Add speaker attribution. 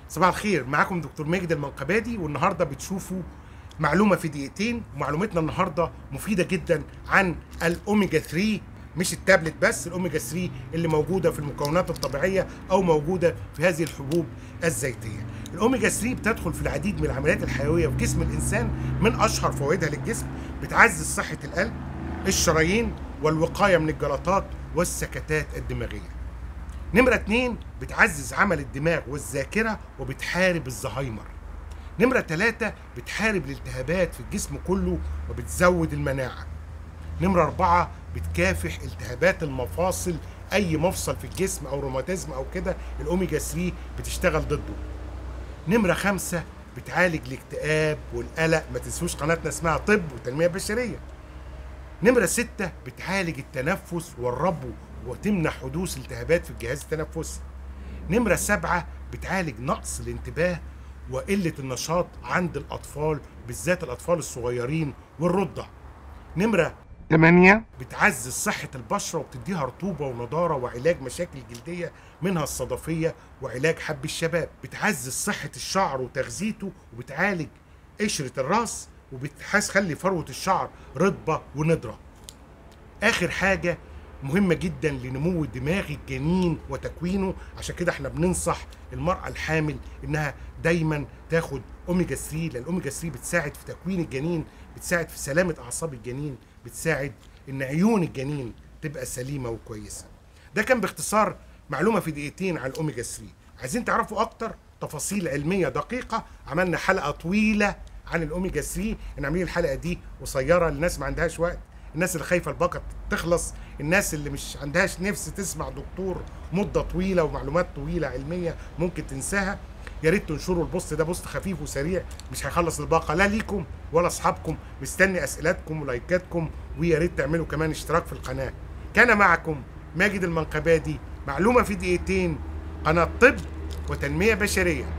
Speaker 1: صباح الخير معاكم دكتور ماجد المنقبادي والنهارده بتشوفوا معلومه في دقيقتين ومعلومتنا النهارده مفيده جدا عن الاوميجا 3 مش التابلت بس الاوميجا 3 اللي موجوده في المكونات الطبيعيه او موجوده في هذه الحبوب الزيتيه الاوميجا 3 بتدخل في العديد من العمليات الحيويه في جسم الانسان من اشهر فوائدها للجسم بتعزز صحه القلب الشرايين والوقايه من الجلطات والسكتات الدماغيه نمرة اتنين بتعزز عمل الدماغ والذاكرة وبتحارب الزهايمر نمرة تلاتة بتحارب الالتهابات في الجسم كله وبتزود المناعة نمرة أربعة بتكافح التهابات المفاصل أي مفصل في الجسم أو روماتيزم أو كده الأوميجا 3 بتشتغل ضده نمرة خمسة بتعالج الاكتئاب والقلق ما تنسوش قناتنا اسمها طب وتنمية بشرية نمرة ستة بتعالج التنفس والربو وتمنع حدوث التهابات في الجهاز التنفسي نمرة سبعة بتعالج نقص الانتباه وقلة النشاط عند الأطفال بالذات الأطفال الصغيرين والرضع نمرة 8 بتعزز صحة البشرة وبتديها رطوبة ونضارة وعلاج مشاكل جلدية منها الصدفية وعلاج حب الشباب بتعزز صحة الشعر وتغذيته وبتعالج قشرة الراس وبتخلي فروة الشعر رطبة ونضرة آخر حاجة مهمة جدا لنمو دماغ الجنين وتكوينه عشان كده احنا بننصح المرأة الحامل انها دايما تاخد اوميجا 3 لان الاوميجا 3 بتساعد في تكوين الجنين بتساعد في سلامة اعصاب الجنين بتساعد ان عيون الجنين تبقى سليمة وكويسة ده كان باختصار معلومة في دقيقتين عن الاوميجا 3 عايزين تعرفوا اكتر تفاصيل علمية دقيقة عملنا حلقة طويلة عن الاوميجا 3 ان عاملين الحلقة دي قصيرة للناس ما عندهاش وقت الناس اللي خايفه الباقه تخلص الناس اللي مش عندهاش نفس تسمع دكتور مده طويله ومعلومات طويله علميه ممكن تنساها يا ريت تنشروا البوست ده بوست خفيف وسريع مش هيخلص الباقه لا ليكم ولا اصحابكم مستني اسئلتكم ولايكاتكم ويا ريت تعملوا كمان اشتراك في القناه كان معكم ماجد المنقبادي معلومه في دقيقتين قناه طب وتنميه بشريه